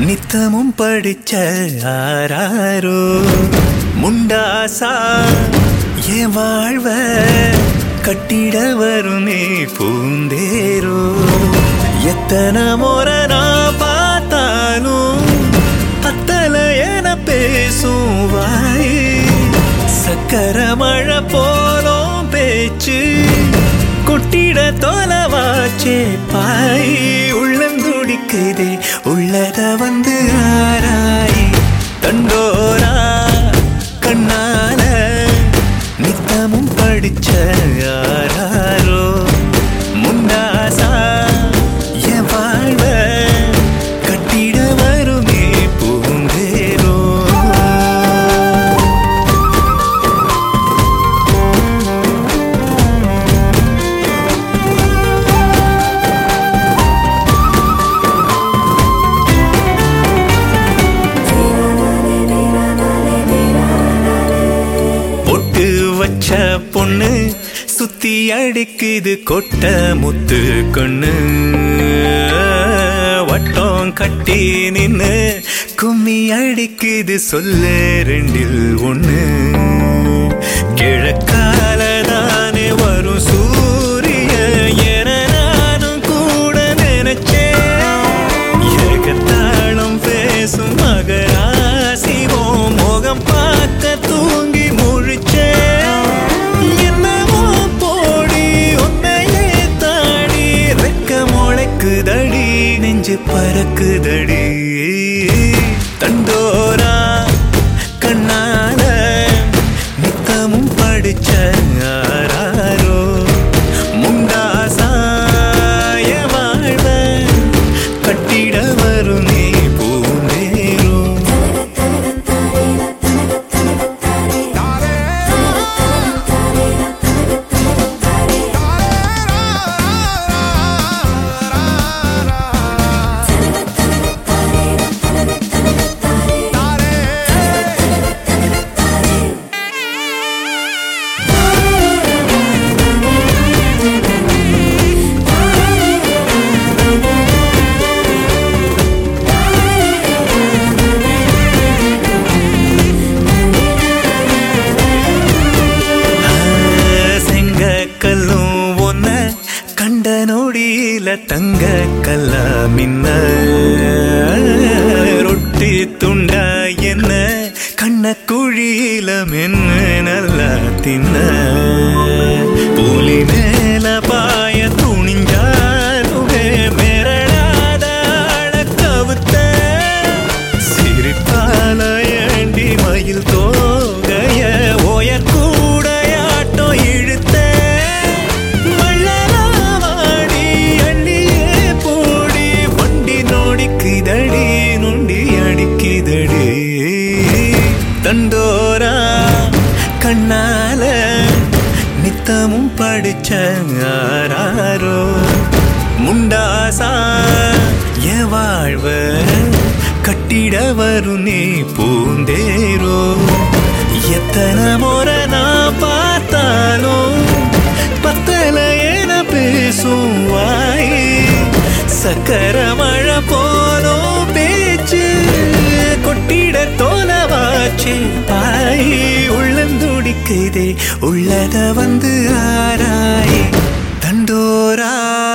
நித்தமும் படிச்ச ஆராரோ முண்டாசா என் வாழ்வ கட்டிட வருமே பூந்தேரோ எத்தனை முறை நான் பார்த்தாலும் பத்தல என பேசும் வாய் சக்கர மழை போலும் பேச்சு கொட்டிட தொலைவாச்சே பாய் உள்ளந்துடிக்குதே உள்ளத வந்து ஆராய் தண்டோரா கண்ணால நித்தமும் படிச்ச யாராரோ முண்டாசா என் வாழ்வ கட்டிட வருமே பூந்தேரோ பொட்டு வச்ச பொண்ணு சுத்தி அடிக்குது கொட்ட முத்து கண்ணு வட்டம் கட்டி நின்னு கும்மி அடிக்குது சொல்லு ரெண்டில் ஒண்ணு கிழக்கால தானே வரும் சூரிய என நானும் கூட நினைச்சேன் ஏகத்தாளம் பேசும் மகராசிவோ முகம் பார்க்க தூங்கி முழிச்சே என்னவோ போடி உன்னையே தாடி ரெக்க முளைக்குதடி நெஞ்சு பறக்குதடி தண்டோரா கண்ணால நித்தமும் படிச்ச யாராரோ முண்டாசாய வாழ்வ கட்டிட வரும் நீ பூந்தேரோ செங்கக்கல்லும் ஒன்ன கண்ட நொடியில தங்க கல்ல மின்ன ரொட்டி துண்டா என்ன கண்ண குழியில மென்னு நல்லா தின்ன புலி மேல பாய துணிஞ்சாலுமே மிரளாத கவுத்த சிரிப்பால ஏண்டி மயில் தோகைய ஓயர் கூடையாட்டம் இழுத்த மள்ளலாவாடி அள்ளியே போடி வண்டி நோடிக்குதடி நொண்டி அடிக்குதடி தண்டோரா கண்ணால நித்தமும் படிச்ச யாராரோ முண்டாசா என் வாழ்வ கட்டிட வரும் நீ பூந்தேரோ எத்தனை முறை நான் பார்த்தாலும் பத்தல என பேசும் வாய் சக்கர மழை போலும் பேச்சு கொட்டிட தோலவாச்சு பாய் உள்ளந்துடிக்குதே உள்ளத வந்து ஆராய் தண்டோரா